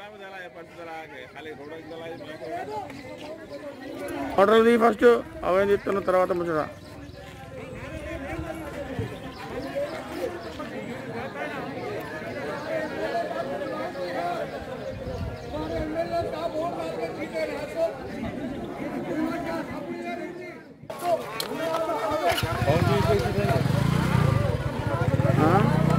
Hotel the first అవన్నీ చెప్తున్న తర్వాత ముచ్చట ఆ?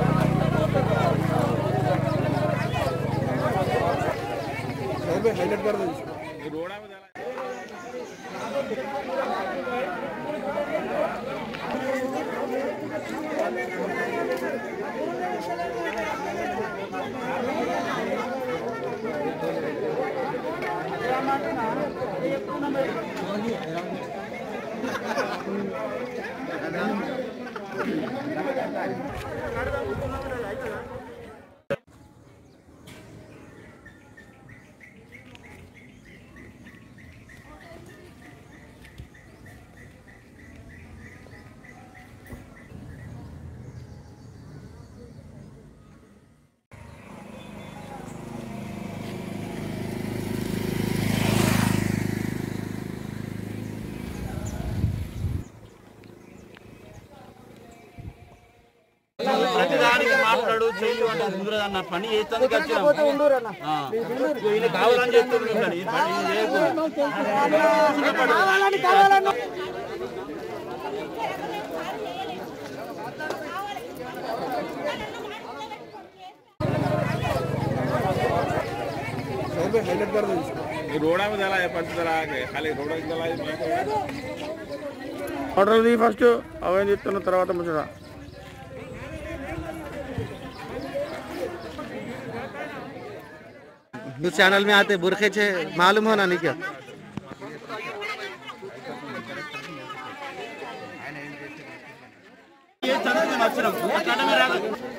ప్రతిదానికి మాట్లాడు చెయ్యి అంటే కుదరదు అన్న పని చేస్తాను ఈయన కావాలని చెప్తున్నాడు కానీ ఈ పని ఈయన చేయకూడదు. హోటల్ ది ఫస్ట్ అవన్నీ చెప్తున్న తర్వాత ముచ్చట न्यूज चैनल में आते बुरखे छे मालूम होना नहीं क्या చేస్తాను మేము వచ్చినాం చట్టమే రాదు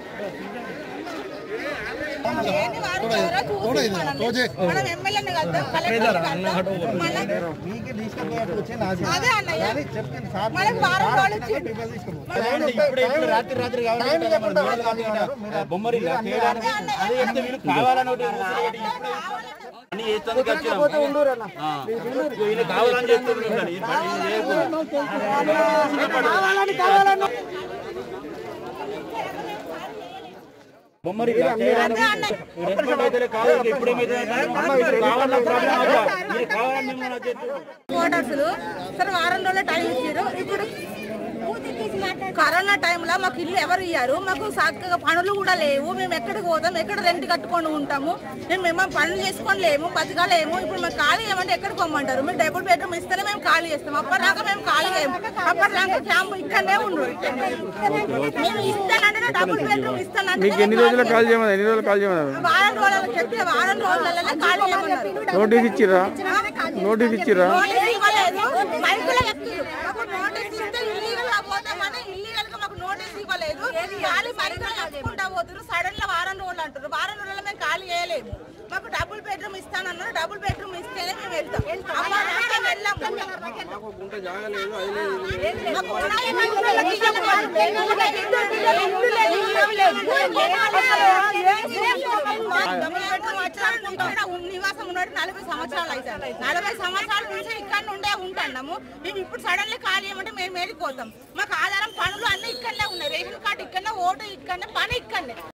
మనం ఎమ్మెల్యేని కలుద్దాం, కలెక్టర్ని కలుద్దాం. మళ్ళా- అదే అన్నయ్య. మనకి వారం రోజులు ఇచ్చిండు. ఇప్పుడే ఇప్పుడు రాత్రి రాత్రి కావాలి బొమ్మరి అదే చెప్తే వీళ్ళు కావాలని ఒకటి ఊసలు పెట్టి ఇప్పుడే పని చేస్తాను ఈయన కావాలని చెప్తున్నాడు కానీ ఈ పని ఈయన చేయకూడదు. బొమ్మరి ఎప్పుడైతే కాదు ఎప్పుడేమైతే కావాలన్న ప్రాబ్లం అవుతా మీరు కావాలని మిమ్మల్ని చేస్తున్నారు ఓటర్సులు సరే వారం రోజులు టైం ఇచ్చారు ఇప్పుడు కరోనా టైంలో మాకు ఇల్లు ఎవరు ఇయ్యారు మాకు చక్కగా పనులు కూడా లేవు మేము ఎక్కడికి పోతాం ఎక్కడ రెంట్ కట్టుకొని ఉంటాము మేము మేము పనులు చేసుకొని లేము బతకలేము ఇప్పుడు మేము ఖాళీ చేయమంటే ఎక్కడికి పోమంటారు మీరు డబుల్ బెడ్రూమ్ ఇస్తేనే మేము ఖాళీ చేస్తాం అప్పటిదాకా మేము ఖాళీ చేయము అప్పటిదాకా క్యాంప్ ఇక్కడనే ఉండరు మేము ఇస్తానంటే డబుల్ బెడ్రూమ్ ఇస్తానంటే మీకు ఎన్ని రోజులు కాల్ చేయమని ఎన్ని రోజులు కాల్ చేయమని వారం రోజులు చెప్తే వారం రోజులలో ఖాళీ చేయమన్నారు నోటీస్ ఇచ్చిర్రా నోటీస్ ఇచ్చిర్రా నోటీస్ ఇవ్వలేదు మైకులో చెప్తున్నారు మాకు నోటీస్ ఇస్తే ఇల్లీగల్ గా పోతామని ఇల్లీగల్ గా మాకు నోటీస్ ఇవ్వలేదు ఖాళీ మైకులో చెప్పుకుంటా పోతున్నారు సడన్ గా వారం రోజులు అంటారు వారం రోజుల్లో మేము ఖాళీ చేయలేము మాకు డబుల్ బెడ్రూమ్ ఇస్తానన్నారు డబుల్ బెడ్రూమ్ ఇస్తేనే మేము వెళ్తాం అప్పటిదాకా వెళ్ళాము. మాకు ఉన్నాయి మైకులలో ఇవ్వకపోవడం. ఇల్లు లేదు, ఇల్లు లేదు. డబుల్ బెడ్రూమ్ వచ్చారు ఇక్కడ ఉన్- నివాసం ఉన్నట్టు నలభై సంవత్సరాలు అవుతాయి నలభై సంవత్సరాల నుంచి ఇక్కడ నుండే ఉంటున్నాము మేము ఇప్పుడు సడన్లీ ఖాళీ చేయమంటే మేము వెళ్ళిపోతాం మాకు ఆధారం పనులు అన్ని ఇక్కడనే ఉన్నాయి రేషన్ కార్డు ఇక్కడనే ఓటు ఇక్కడనే పని ఇక్కడనే